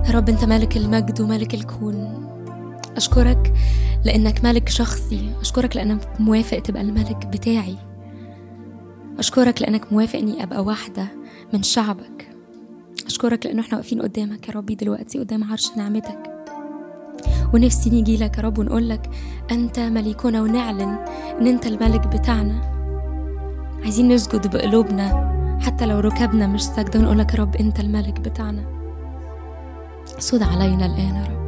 يا رب أنت مالك المجد ومالك الكون أشكرك لأنك ملك شخصي أشكرك لأنك موافق تبقى الملك بتاعي أشكرك لأنك موافق إني أبقى واحدة من شعبك أشكرك لأنه إحنا واقفين قدامك يا ربي دلوقتي قدام عرش نعمتك ونفسي نيجي لك يا رب ونقول لك أنت ملكنا ونعلن إن أنت الملك بتاعنا عايزين نسجد بقلوبنا حتى لو ركبنا مش ساجدة ونقول لك يا رب أنت الملك بتاعنا سود علينا الآن يا رب